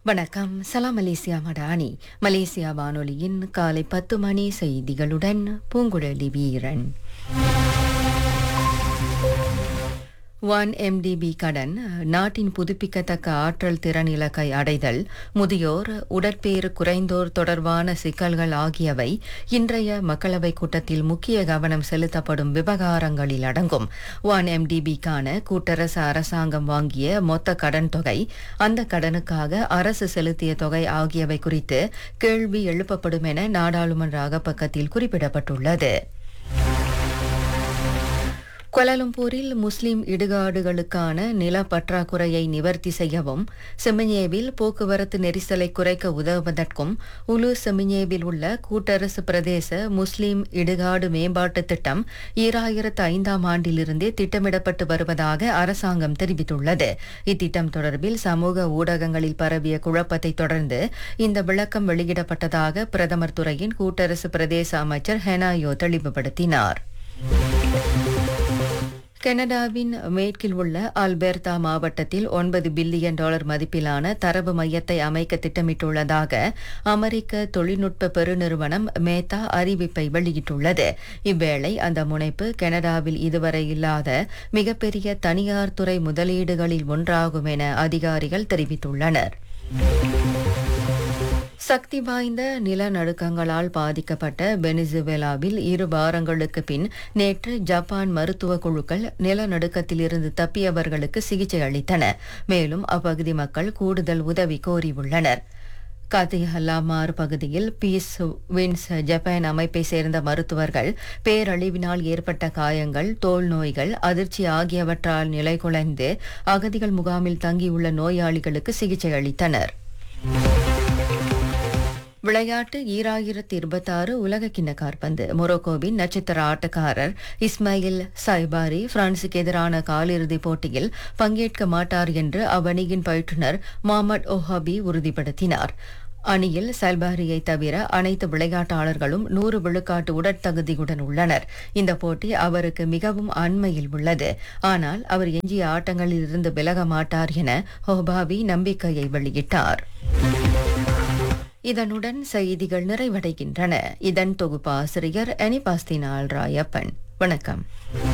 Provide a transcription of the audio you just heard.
வணக்கம் சலாம் Malaysia Madani Malaysia வானொலியின் காலை பத்து மணி செய்திகளுடன் பூங்குழலி வீரன் ஒன் எம்டிபி கடன் நாட்டின் புதுப்பிக்கத்தக்க ஆற்றல் திறன் இலக்கை அடைதல் முதியோர் உடற்பேறு குறைந்தோர் தொடர்பான சிக்கல்கள் ஆகியவை இன்றைய மக்களவைக் கூட்டத்தில் முக்கிய கவனம் செலுத்தப்படும் விவகாரங்களில் அடங்கும் ஒன் எம்டிபிக்கான கூட்டரசு அரசாங்கம் வாங்கிய மொத்த கடன் தொகை அந்த கடனுக்காக அரசு செலுத்திய தொகை ஆகியவை குறித்து கேள்வி எழுப்பப்படும் என நாடாளுமன்ற அகப்பக்கத்தில் குறிப்பிடப்பட்டுள்ளது கோலாலம்பூரில் முஸ்லிம் இடுகாடுகளுக்கான நில பற்றாக்குறையை நிவர்த்தி செய்யவும் செமிஞ்சேவில் போக்குவரத்து நெரிசலை குறைக்க உதவுவதற்கும் உலு செமிஞ்சேவில் உள்ள கூட்டரசு பிரதேச முஸ்லிம் இடுகாடு மேம்பாட்டு திட்டம் ஈராயிரத்து ஐந்தாம் ஆண்டிலிருந்தே திட்டமிடப்பட்டு வருவதாக அரசாங்கம் தெரிவித்துள்ளது இத்திட்டம் தொடர்பில் சமூக ஊடகங்களில் பரவிய குழப்பத்தை தொடர்ந்து இந்த விளக்கம் வெளியிடப்பட்டதாக பிரதமர் துறையின் கூட்டரசு பிரதேச அமைச்சர் ஹெனாயோ தெளிவுபடுத்தினார் கனடாவின் மேற்கில் உள்ள அல்பெர்தா மாவட்டத்தில் ஒன்பது பில்லியன் டாலர் மதிப்பிலான தரவு மையத்தை அமைக்க திட்டமிட்டுள்ளதாக அமெரிக்க தொழில்நுட்ப பெருநிறுவனம் மேத்தா அறிவிப்பை வெளியிட்டுள்ளது இவ்வேளை அந்த முனைப்பு கனடாவில் இதுவரை இல்லாத மிகப்பெரிய தனியார் துறை முதலீடுகளில் ஒன்றாகும் என அதிகாரிகள் தெரிவித்துள்ளனர் சக்தி வாய்ந்த நிலநடுக்கங்களால் பாதிக்கப்பட்ட வெனிசுவேலாவில் இரு வாரங்களுக்கு பின் நேற்று ஜப்பான் மருத்துவ குழுக்கள் நிலநடுக்கத்திலிருந்து தப்பியவர்களுக்கு சிகிச்சை அளித்தன மேலும் அப்பகுதி மக்கள் கூடுதல் உதவி கோரியுள்ளனர் கத்திஹல்லாமார் பகுதியில் பீஸ் வின்ஸ் ஜப்பான் அமைப்பை சேர்ந்த மருத்துவர்கள் பேரழிவினால் ஏற்பட்ட காயங்கள் தோல் நோய்கள் அதிர்ச்சி ஆகியவற்றால் நிலைகுலைந்து அகதிகள் முகாமில் தங்கியுள்ள நோயாளிகளுக்கு சிகிச்சை அளித்தனர் விளையாட்டு ஈராயிரத்தி இருபத்தாறு உலக கிண்ண காற்பந்து மொரோக்கோவின் நட்சத்திர ஆட்டக்காரர் இஸ்மாயில் சைபாரி பிரான்சுக்கு எதிரான காலிறுதிப் போட்டியில் பங்கேற்க மாட்டார் என்று அவ்வணியின் பயிற்றுநர் முகமது ஓஹாபி உறுதிப்படுத்தினார் அணியில் சல்பாரியை தவிர அனைத்து விளையாட்டாளர்களும் நூறு விழுக்காட்டு உடற்தகுதியுடன் உள்ளனர் இந்த போட்டி அவருக்கு மிகவும் அண்மையில் உள்ளது ஆனால் அவர் எஞ்சிய ஆட்டங்களில் இருந்து விலக மாட்டார் என ஹோபாபி நம்பிக்கையை வெளியிட்டார் இதனுடன் செய்திகள் நிறைவடைகின்றன இதன் தொகுப்பாசிரியர் அனிபாஸ்தினால் ராயப்பன் வணக்கம்